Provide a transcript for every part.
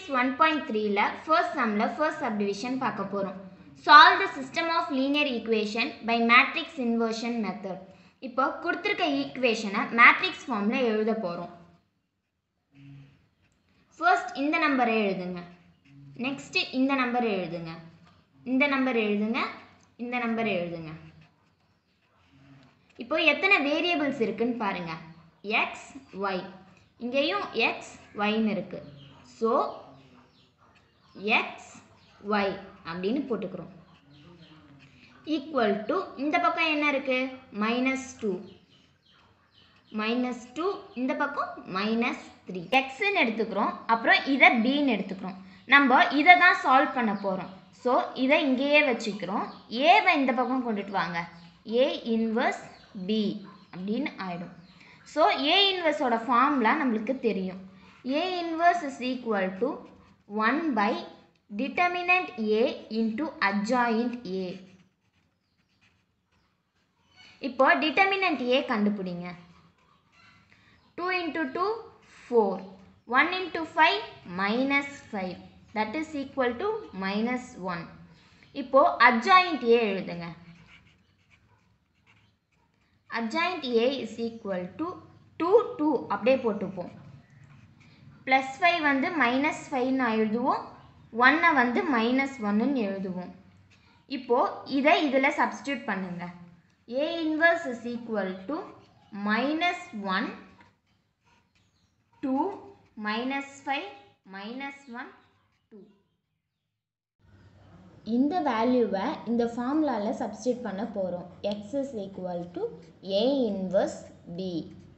exercise one point த்ரீல first சம்மில் first subdivision பார்க்க போகிறோம் solve the system of linear equation by matrix inversion method இப்போ கொடுத்துருக்க ஈக்குவேஷனை மேட்ரிக்ஸ் ஃபார்மில் எழுத போகிறோம் ஃபர்ஸ்ட் இந்த நம்பரை எழுதுங்க நெக்ஸ்ட்டு இந்த நம்பர் எழுதுங்க இந்த நம்பர் எழுதுங்க இந்த நம்பர் எழுதுங்க இப்போ எத்தனை வேரியபிள்ஸ் இருக்குன்னு பாருங்க எக்ஸ் ஒய் இங்கேயும் எக்ஸ் ஒய்னு இருக்கு ஸோ எக்ஸ் ஒய் அப்படின்னு போட்டுக்கிறோம் ஈக்குவல் டு இந்த பக்கம் என்ன இருக்கு மைனஸ் டூ மைனஸ் டூ இந்த பக்கம் மைனஸ் த்ரீ எக்ஸ்ன்னு எடுத்துக்கிறோம் அப்புறம் இதை பின்னு எடுத்துக்கிறோம் நம்ம இதை தான் சால்வ் பண்ண போகிறோம் ஸோ இதை இங்கேயே வச்சுக்கிறோம் ஏவை இந்த பக்கம் கொண்டுட்டு வாங்க ஏ இன்வர்ஸ் பி அப்படின்னு ஆயிடும் ஸோ ஏ இன்வர்ஸோட ஃபார்ம்லாம் நம்மளுக்கு தெரியும் A inverse is equal to one by determinant A into adjoint A இப்போ டிட்டர்மினன்ட் ஏ கண்டுபிடிங்க two into two four one into five minus five that is equal to minus one இப்போது adjoint A எழுதுங்க adjoint A is equal to two two அப்படியே போட்டுப்போம் plus five வந்து minus ஃபைவ்னு எழுதுவோம் ஒன்னை வந்து மைனஸ் ஒன்னுன்னு எழுதுவோம் இப்போது இதை இதில் சப்ஸ்டியூட் பண்ணுங்க A inverse is equal to minus one two minus five minus one two இந்த வேல்யூவை இந்த ஃபார்முலாவில் சப்ஸ்டியூட் பண்ண போகிறோம் x is equal to A inverse B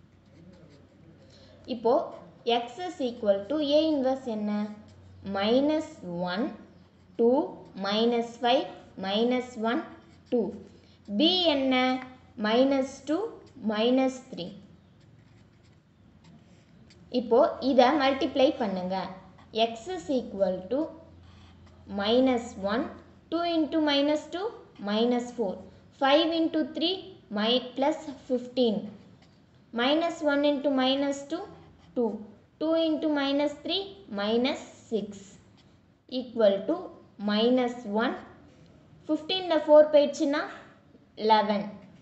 இப்போது x is equal to A inverse என்ன minus one two minus five minus one two B என்ன minus two minus three இப்போது இதை மல்டிப்ளை பண்ணுங்க x is equal to minus 1 2 into minus 2 minus 4 5 into 3 my plus 15 minus 1 into minus 2 2 2 into minus 3 minus 6 equal to minus 1 15 4 போயிடுச்சுன்னா 11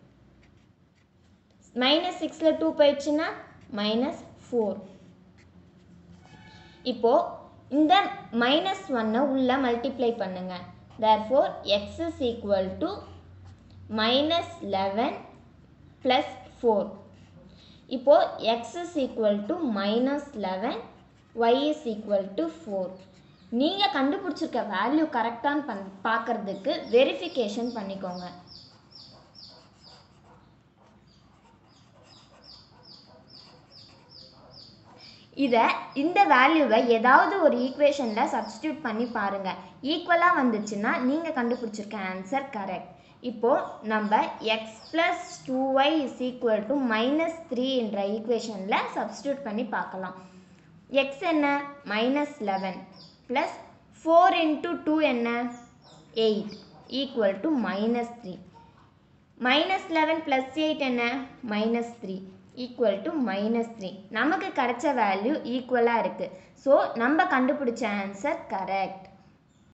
minus 6ல 2 போயிடுச்சுன்னா minus 4 இப்போது இந்த minus ஒன்னை உள்ளே மல்டிப்ளை பண்ணுங்க therefore x is equal to minus eleven plus four இப்போது x is equal to minus eleven y is equal to four நீங்கள் கண்டுபிடிச்சிருக்க வேல்யூ கரெக்டான்னு பண் பார்க்குறதுக்கு வெரிஃபிகேஷன் பண்ணிக்கோங்க இதை இந்த வேல்யூவை ஏதாவது ஒரு ஈக்குவேஷனில் சப்ஸ்டியூட் பண்ணி பாருங்கள் ஈக்குவலாக வந்துச்சுன்னா நீங்கள் கண்டுபிடிச்சிருக்க ஆன்சர் கரெக்ட் இப்போது நம்ம x plus two y is equal to minus three என்ற ஈக்குவேஷனில் சப்ஸ்டியூட் பண்ணி பார்க்கலாம் எக்ஸ் என்ன minus eleven plus four into two என்ன eight equal to minus three minus eleven plus eight என்ன minus three equal to minus three நமக்கு கிடைச்ச value ஈக்குவலாக இருக்குது ஸோ நம்ம கண்டுபிடிச்ச ஆன்சர் கரெக்ட்